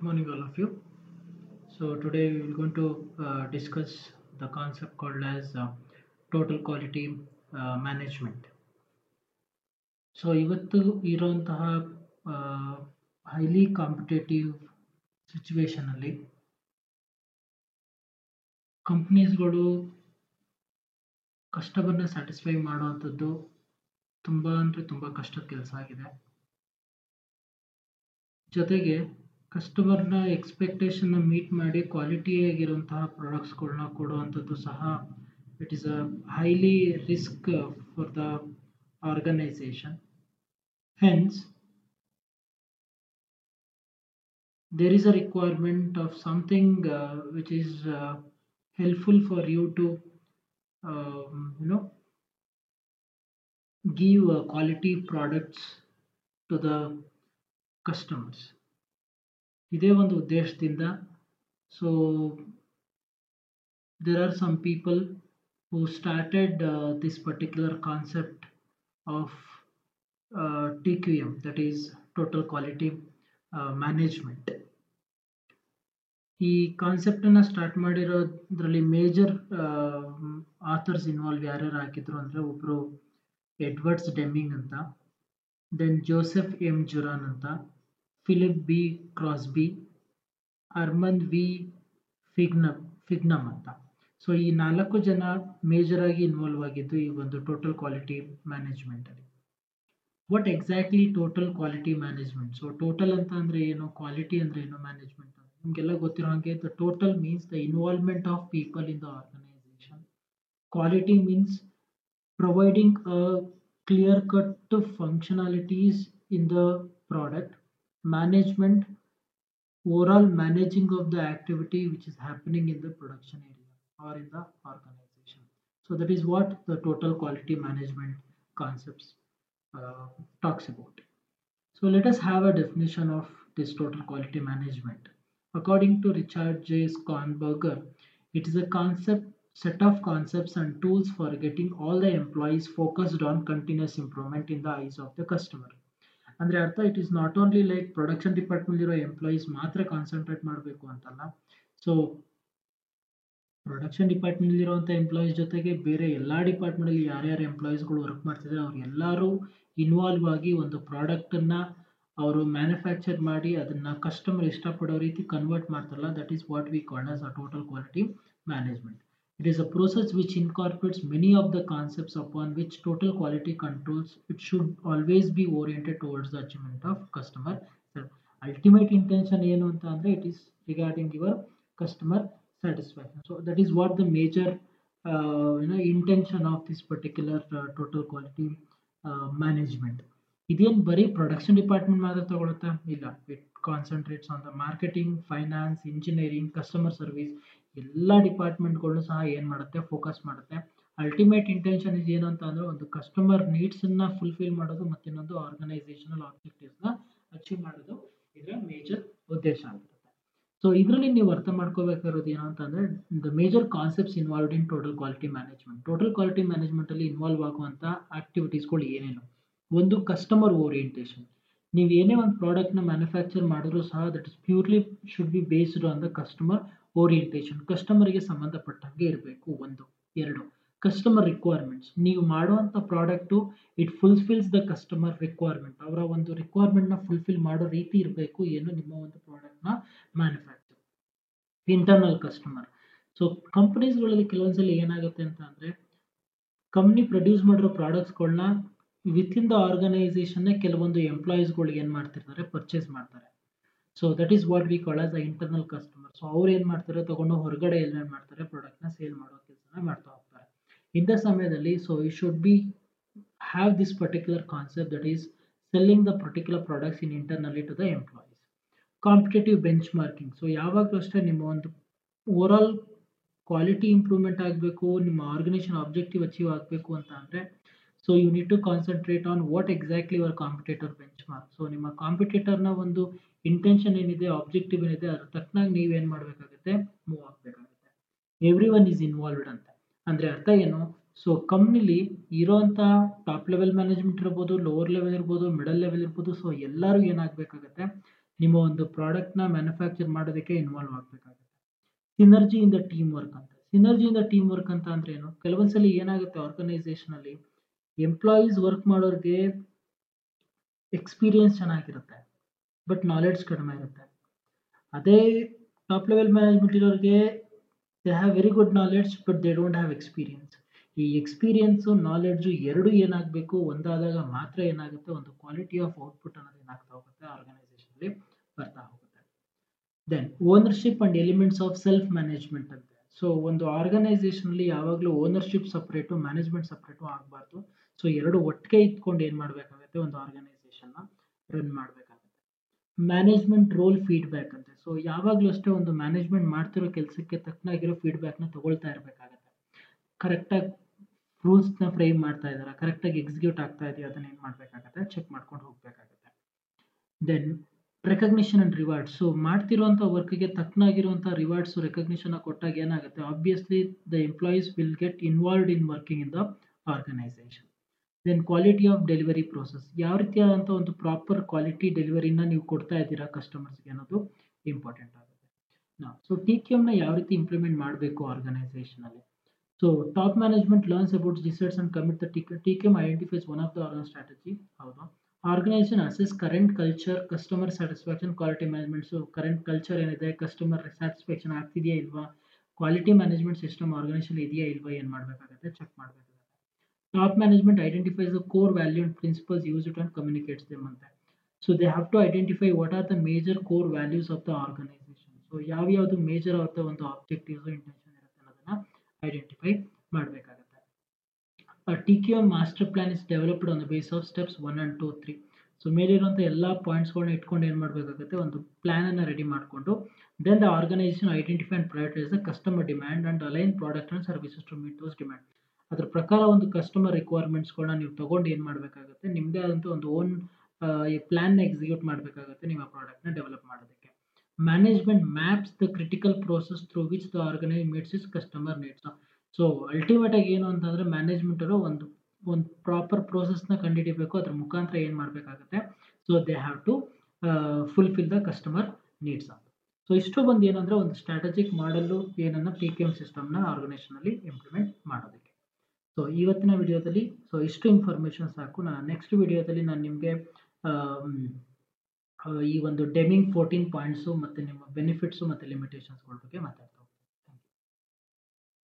morning, all of you. So today we will going to uh, discuss the concept called as uh, total quality uh, management. So ಇವತ್ತು ಇರುವಂತಹ highly competitive ಸಿಚುವೇಶನಲ್ಲಿ ಕಂಪ್ನೀಸ್ಗಳು ಕಸ್ಟಮರ್ನ satisfy ಮಾಡುವಂಥದ್ದು ತುಂಬ ಅಂದರೆ ತುಂಬ ಕಷ್ಟದ ಕೆಲಸ ಆಗಿದೆ ಜೊತೆಗೆ ಕಸ್ಟಮರ್ನ ಎಕ್ಸ್ಪೆಕ್ಟೇಷನ್ನ ಮೀಟ್ ಮಾಡಿ ಕ್ವಾಲಿಟಿ ಆಗಿರುವಂತಹ ಪ್ರಾಡಕ್ಟ್ಸ್ಗಳನ್ನ ಕೊಡುವಂಥದ್ದು ಸಹ it is a highly risk for the organisation hence there is a requirement of something uh, which is uh, helpful for you to um, you know give uh, quality products to the customers ಇದೇ ಒಂದು ಉದ್ದೇಶದಿಂದ so there are some people who started uh, this particular concept of uh, TQM that is total quality uh, management ಈ ಕಾನ್ಸೆಪ್ಟನ್ನು start ಮಾಡಿರೋದ್ರಲ್ಲಿ major authors involve ಯಾರ್ಯಾರು ಹಾಕಿದ್ರು ಅಂದರೆ ಒಬ್ಬರು ಎಡ್ವರ್ಡ್ಸ್ ಡೆಮ್ಮಿಂಗ್ ಅಂತ ದೆನ್ ಜೋಸೆಫ್ ಎಮ್ ಜುರಾನ್ ಅಂತ ಫಿಲಿಪ್ ಬಿ ಕ್ರಾಸ್ಬಿ ಅರ್ಮಂದ್ ವಿ ಫಿಗ್ನಮ್ ಫಿಗ್ನಮ್ ಅಂತ ಸೊ ಈ ನಾಲ್ಕು ಜನ ಮೇಜರ್ ಆಗಿ ಇನ್ವಾಲ್ವ್ ಆಗಿದ್ದು ಈ ಒಂದು ಟೋಟಲ್ ಕ್ವಾಲಿಟಿ ಮ್ಯಾನೇಜ್ಮೆಂಟಲ್ಲಿ what exactly total quality management so total ಅಂತ ಅಂದರೆ ಏನು ಕ್ವಾಲಿಟಿ ಅಂದರೆ ಏನು ಮ್ಯಾನೇಜ್ಮೆಂಟ್ ನಿಮಗೆಲ್ಲ ಗೊತ್ತಿರೋ ಹಾಗೆ the total means the involvement of people in the organisation quality means providing a clear cut functionalities in the product management overall managing of the activity which is happening in the production area or in the organization. So that is what the total quality management concepts uh, talks about. So let us have a definition of this total quality management. According to Richard J. Skonberger, it is a concept set of concepts and tools for getting all the employees focused on continuous improvement in the eyes of the customer. ಅಂದರೆ ಅರ್ಥ it is not only like production department ಇರೋ employees ಮಾತ್ರ concentrate ಮಾಡಬೇಕು ಅಂತಲ್ಲ so production department ಇರುವಂಥ employees ಜೊತೆಗೆ ಬೇರೆ ಎಲ್ಲ ಡಿಪಾರ್ಟ್ಮೆಂಟಲ್ಲಿ ಯಾರ್ಯಾರು ಎಂಪ್ಲಾಯೀಸ್ಗಳು ವರ್ಕ್ ಮಾಡ್ತಿದ್ದಾರೆ ಅವ್ರು ಎಲ್ಲರೂ ಇನ್ವಾಲ್ವ್ ಆಗಿ ಒಂದು ಪ್ರಾಡಕ್ಟನ್ನು ಅವರು ಮ್ಯಾನುಫ್ಯಾಕ್ಚರ್ ಮಾಡಿ ಅದನ್ನು ಕಸ್ಟಮರ್ ಇಷ್ಟಪಡೋ ರೀತಿ ಕನ್ವರ್ಟ್ ಮಾಡ್ತಾರಲ್ಲ that is what we called as a total quality management It is a process which incorporates many of the concepts upon which total quality controls. It should always be oriented towards the achievement of customer. Ultimate intention ಏನು ಅಂತ ಅಂದರೆ it is regarding your customer satisfaction. So that is what the major uh, you know intention of this particular uh, total quality uh, management. ಇದೇನು ಬರೀ production department ಮಾತ್ರ ತಗೊಳುತ್ತಾ ಇಲ್ಲ it concentrates on the marketing finance engineering customer service ಎಲ್ಲ ಡಿಪಾರ್ಟ್ಮೆಂಟ್ಗಳನ್ನು ಸಹ ಏನು ಮಾಡುತ್ತೆ ಫೋಕಸ್ ಮಾಡುತ್ತೆ ಅಲ್ಟಿಮೇಟ್ ಇಂಟೆನ್ಷನ್ ಇದು ಏನು ಅಂತ ಅಂದರೆ ಒಂದು ಕಸ್ಟಮರ್ ನೀಡ್ಸನ್ನು ಫುಲ್ಫಿಲ್ ಮಾಡೋದು ಮತ್ತು ಇನ್ನೊಂದು ಆರ್ಗನೈಸೇಷನಲ್ ಆಬ್ಜೆಕ್ಟಿವ್ಸ್ನ ಅಚೀವ್ ಮಾಡೋದು ಇದರ ಮೇಜರ್ ಉದ್ದೇಶ ಆಗಿರುತ್ತೆ ಸೊ ಇದರಲ್ಲಿ ನೀವು ಅರ್ಥ ಮಾಡ್ಕೋಬೇಕಾಗಿರೋದು ಏನು ಅಂತಂದರೆ the major concepts involved in total quality management total quality ಮ್ಯಾನೇಜ್ಮೆಂಟಲ್ಲಿ ಇನ್ವಾಲ್ವ್ ಆಗುವಂಥ ಆಕ್ಟಿವಿಟೀಸ್ಗಳು ಏನೇನು ಒಂದು ಕಸ್ಟಮರ್ ಓರಿಯೆಂಟೇಷನ್ ನೀವು ಏನೇ ಒಂದು ಪ್ರಾಡಕ್ಟ್ನ ಮ್ಯಾನುಫ್ಯಾಕ್ಚರ್ ಮಾಡಿದ್ರು ಸಹ that is purely should be based on the customer orientation ಕಸ್ಟಮರ್ಗೆ ಸಂಬಂಧಪಟ್ಟಂಗೆ ಇರಬೇಕು ಒಂದು ಎರಡು ಕಸ್ಟಮರ್ ರಿಕ್ವೈರ್ಮೆಂಟ್ಸ್ ನೀವು ಮಾಡುವಂಥ product it fulfils the customer requirement ಅವರ ಒಂದು ರಿಕ್ವೈರ್ಮೆಂಟ್ನ ಫುಲ್ಫಿಲ್ ಮಾಡೋ ರೀತಿ ಇರಬೇಕು ಏನು ನಿಮ್ಮ ಒಂದು ಪ್ರಾಡಕ್ಟ್ನ ಮ್ಯಾನುಫ್ಯಾಕ್ಚರ್ ಇಂಟರ್ನಲ್ ಕಸ್ಟಮರ್ ಸೊ ಕಂಪ್ನೀಸ್ಗಳಲ್ಲಿ ಕೆಲವೊಂದ್ಸಲ ಏನಾಗುತ್ತೆ ಅಂತ ಅಂದರೆ ಕಂಪ್ನಿ ಪ್ರೊಡ್ಯೂಸ್ ಮಾಡಿರೋ ಪ್ರಾಡಕ್ಟ್ಸ್ಗಳನ್ನ ವಿತಿನ್ ದ ಆರ್ಗನೈಸೇಷನ್ನೇ ಕೆಲವೊಂದು ಎಂಪ್ಲಾಯೀಸ್ಗಳು ಏನು ಮಾಡ್ತಿರ್ತಾರೆ ಪರ್ಚೇಸ್ ಮಾಡ್ತಾರೆ so that is what we call as a internal customer so ಅವ್ರು ಏನು ಮಾಡ್ತಾರೆ ತಗೊಂಡು ಹೊರಗಡೆ ಎಲ್ಲ ಏನು ಮಾಡ್ತಾರೆ ಪ್ರಾಡಕ್ಟ್ನ ಸೇಲ್ ಮಾಡೋ ಕೆಲಸನ ಮಾಡ್ತಾ ಹೋಗ್ತಾರೆ ಇಂಥ ಸಮಯದಲ್ಲಿ so you should be have this particular concept that is selling the particular products in ಇಂಟರ್ನಲ್ಲಿ to the employees competitive benchmarking so ಯಾವಾಗಲೂ ಅಷ್ಟೇ ನಿಮ್ಮ ಒಂದು ಓವರ್ ಆಲ್ ಕ್ವಾಲಿಟಿ ಇಂಪ್ರೂವ್ಮೆಂಟ್ ಆಗಬೇಕು ನಿಮ್ಮ ಆರ್ಗನೈಸೇಷನ್ ಆಬ್ಜೆಕ್ಟಿವ್ ಅಚೀವ್ ಆಗಬೇಕು ಅಂತ ಅಂದರೆ so you need to concentrate on what exactly your competitor benchmark so ನಿಮ್ಮ ಕಾಂಪಿಟೇಟರ್ನ ಒಂದು ಇಂಟೆನ್ಷನ್ ಏನಿದೆ ಆಬ್ಜೆಕ್ಟಿವ್ ಏನಿದೆ ಅದ್ರ ತಕ್ಕನಾಗಿ ನೀವೇನು ಮಾಡಬೇಕಾಗುತ್ತೆ ಮೂವ್ ಆಗಬೇಕಾಗುತ್ತೆ ಎವ್ರಿ ಒನ್ ಈಸ್ ಇನ್ವಾಲ್ವ್ಡ್ ಅಂತ ಅಂದರೆ ಅರ್ಥ ಏನು ಸೊ ಕಂಪ್ನಿಲಿ ಇರೋಂಥ ಟಾಪ್ ಲೆವೆಲ್ ಮ್ಯಾನೇಜ್ಮೆಂಟ್ ಇರ್ಬೋದು ಲೋವರ್ ಲೆವೆಲ್ ಇರ್ಬೋದು ಮಿಡಲ್ ಲೆವೆಲ್ ಇರ್ಬೋದು ಸೊ ಎಲ್ಲರೂ ಏನಾಗಬೇಕಾಗತ್ತೆ ನಿಮ್ಮ ಒಂದು ಪ್ರಾಡಕ್ಟ್‌ನ ಮ್ಯಾನುಫ್ಯಾಕ್ಚರ್ ಮಾಡೋದಕ್ಕೆ ಇನ್ವಾಲ್ವ್ ಆಗಬೇಕಾಗುತ್ತೆ. Synergy in the teamwork ಅಂತ. Synergy in the teamwork ಅಂತ ಅಂದ್ರೆ ಏನು? ಕೆಲವೊಂದ್ ಸಲಿ ಏನಾಗುತ್ತೆ ಆರ್ಗನೈಸೇಷನಲ್ಲಿ ಎಂಪ್ಲಾಯೀಸ್ ವರ್ಕ್ ಮಾಡೋರ್ಗೆ ಎಕ್ಸ್‌ಪೀರಿಯನ್ಸ್ ಚೆನ್ನಾಗಿರುತ್ತೆ. ಬಟ್ ನಾಲೆಡ್ಜ್ ಕಡಿಮೆ ಇರುತ್ತೆ. ಅದೇ ಟಾಪ್ ಲೆವೆಲ್ ಮ್ಯಾನೇಜ್ಮೆಂಟ್ ಇರೋರ್ಗೆ they have very good knowledge but they don't have experience. ಈ ಎಕ್ಸ್‌ಪೀರಿಯನ್ಸು, ನಾಲೆಡ್ಜು 2 ಏನಾಗಬೇಕು ಒಂದಾದಾಗ ಮಾತ್ರ ಏನಾಗುತ್ತೆ ಒಂದು ಕ್ವಾಲಿಟಿ ಆಫ್ ಔಟ್‌ಪುಟ್ ಅನ್ನೋದು ಏನಾಗ್ತಾ ಹೋಗುತ್ತೆ ಆರ್ಗನೈಸೇಷನ್‌ಲಿ ಬರ್ತಾ ಹೋಗುತ್ತೆ. Then ownership and elements of self management ಅಂತೆ. ಸೊ ಒಂದು ಆರ್ಗನೈಸೇಷನ್‌ಲಿ ಯಾವಾಗ್ಲೂ ಓನರ್‌ಶಿಪ್ ಸಪರೇಟು, ಮ್ಯಾನೇಜ್ಮೆಂಟ್ ಸಪರೇಟು ಆಗ್ಬಾರ್ದು. ಸೊ 2 ಒಟ್ಟಿಗೆ ಇಟ್ಕೊಂಡು ಏನ್ ಮಾಡ್ಬೇಕಾಗುತ್ತೆ ಒಂದು ಆರ್ಗನೈಸೇಷನ್‌ನ ರನ್ ಮಾಡ್ಬೇಕಾಗುತ್ತೆ. ಮ್ಯಾನೇಜ್ಮೆಂಟ್ ರೋಲ್ ಫೀಡ್‌ಬ್ಯಾಕ್ ಅಂತೆ. ಸೊ ಯಾವಾಗ್ಲೂ ಅಷ್ಟೇ ಒಂದು ಮ್ಯಾನೇಜ್ಮೆಂಟ್ ಮಾಡ್ತಿರೋ ಕೆಲಸಕ್ಕೆ ತಕ್ಕನಾಗಿರೋ ಫೀಡ್‌ಬ್ಯಾಕ್‌ನ ತಗೊಳ್ತಾ ಇರಬೇಕಾಗುತ್ತೆ. ಕರೆಕ್ಟಾಗಿ ರೂಲ್ಸ್‌ನ ಫ್ರೇಮ್ ಮಾಡ್ತಾ ಇದ್ದಾರಾ? ಕರೆಕ್ಟಾಗಿ ಎಕ್ಸಿಕ್ಯೂಟ್ ಆಗ್ತಾ ಇದೆಯಾ? ಅದನ್ನ ಏನ್ ಮಾಡ್ಬೇಕಾಗುತ್ತೆ ಚೆಕ್ ಮಾಡ್ಕೊಂಡು ಹೋಗ್ಬೇಕಾಗುತ್ತೆ. Then recognition and rewards. So ಮಾಡ್ತಿರುವಂಥ ವರ್ಕ್‌ಗೆ ತಕ್ಕನಾಗಿರುವಂಥ ರಿವಾರ್ಡ್ಸ್, ರೆಕಗ್ನಿಷನ್‌ನ ಕೊಟ್ಟಾಗ ಏನಾಗುತ್ತೆ obviously the employees will get involved in working in the organisation. Then quality of delivery process. ಯಾವ ರೀತಿಯಾದಂಥ ಒಂದು ಪ್ರಾಪರ್ ಕ್ವಾಲಿಟಿ ಡೆಲಿವರಿನ ನೀವು ಕೊಡ್ತಾ ಇದ್ದೀರಾ ಕಸ್ಟಮರ್ಸ್‌ಗೆ ಅನ್ನೋದು ಇಂಪಾರ್ಟೆಂಟ್ ಆಗುತ್ತೆ. ನೌ ಸೊ ಟಿಕ್ಯೂಮ್‌ನ ಯಾವ ರೀತಿ ಇಂಪ್ಲಿಮೆಂಟ್ ಮಾಡಬೇಕು ಆರ್ಗನೈಸೇಷನಲ್ಲಿ? So top management learns about decides and commit the T TQM identifies one of the organise strategy ಹೌದು. Organisation assess current culture, customer satisfaction, quality management. So current culture ಏನಿದೆ, customer satisfaction ಆಗ್ತಿದೆಯಾ ಇಲ್ವಾ? Quality management system organisation ಇದೆಯಾ ಇಲ್ವಾ? ಏನ್ ಮಾಡ್ಬೇಕಾಗುತ್ತೆ check ಮಾಡ್ಬೇಕಾಗುತ್ತೆ. Top management identifies the core value and principles used and communicates them ಅಂತೆ. So they have to identify what are the major core values of the organisation. So ಯಾವ್ಯಾವ್ದು major ಆದ ಒಂದು objectives, intention ಇರುತ್ತೆ ಅನ್ನೋದನ್ನ identify ಮಾಡ್ಬೇಕಾಗುತ್ತೆ. Uh TQM master plan is developed on the base of steps 1 and 2, 3. So ಮೇಲಿರುವಂಥ ಎಲ್ಲಾ ಪಾಯಿಂಟ್ಸ್‌ಗಳನ್ನ ಇಟ್ಕೊಂಡು ಏನ್ ಮಾಡ್ಬೇಕಾಗುತ್ತೆ ಒಂದು ಪ್ಲಾನ್ ಅನ್ನ ರೆಡಿ ಮಾಡ್ಕೊಂಡು then the organisation identify and prioritise the customer demand and align product and services to meet those demand. ಅದ್ರ ಪ್ರಕಾರ ಒಂದು ಕಸ್ಟಮರ್ ರಿಕ್ವೈರ್ಮೆಂಟ್ಸ್‌ಗಳನ್ನ ನೀವು ತಗೊಂಡು ಏನ್ ಮಾಡ್ಬೇಕಾಗುತ್ತೆ ನಿಮ್ದೇ ಆದಂಥ ಒಂದು ಓನ್ ಆಹ್, ಈ ಪ್ಲಾನ್‌ನ ಎಕ್ಸಿಕ್ಯೂಟ್ ಮಾಡ್ಬೇಕಾಗುತ್ತೆ ನಿಮ್ಮ ಪ್ರಾಡಕ್ಟ್‌ನ ಡೆವಲಪ್ ಮಾಡೋದಕ್ಕೆ. Management maps the critical process through which the organise meets its customer needs. So ultimate ಆಗಿ ಏನು ಅಂತಂದ್ರೆ ಮ್ಯಾನೇಜ್ಮೆಂಟ್ ಅವರು ಒಂದು ಒಂದು ಪ್ರಾಪರ್ ಪ್ರೋಸೆಸ್‌ನ ಕಂಡುಹಿಡಿಬೇಕು. ಅದ್ರ ಮುಖಾಂತರ ಏನ್ ಮಾಡ್ಬೇಕಾಗುತ್ತೆ so they have to ah, fulfil the customer needs ಅಂತ. ಸೊ ಇಷ್ಟು ಬಂದು ಏನಂದ್ರೆ ಒಂದು ಸ್ಟ್ರಾಟಜಿಕ್ ಮಾಡಲು ಏನನ್ನ ಟಿಕ್ಯೂಮ್ ಸಿಸ್ಟಮ್‌ನ ಆರ್ಗನೈಸೇಷನ್‌ನಲ್ಲಿ ಇಂಪ್ಲಿಮೆಂಟ್ ಮಾಡೋದಕ್ಕೆ. ಸೊ ಇವತ್ತಿನ ವಿಡಿಯೋದಲ್ಲಿ ಸೊ ಇಷ್ಟು ಇನ್ಫಾರ್ಮೇಷನ್ ಸಾಕು. ನಾನು ನೆಕ್ಸ್ಟ್ ವಿಡಿಯೋದಲ್ಲಿ ನಾನು ನಿಮ್ಗೆ ಆಹ್, ಆಹ್, ಈ ಒಂದು ಡೆಮಿಂಗ್ 14 ಪಾಯಿಂಟ್ಸು ಮತ್ತೆ ನಿಮ್ಮ ಬೆನಿಫಿಟ್ಸು ಮತ್ತೆ ಲಿಮಿಟೇಷನ್ಸ್‌ಗಳ ಬಗ್ಗೆ ಮಾತಾಡ್ತಾ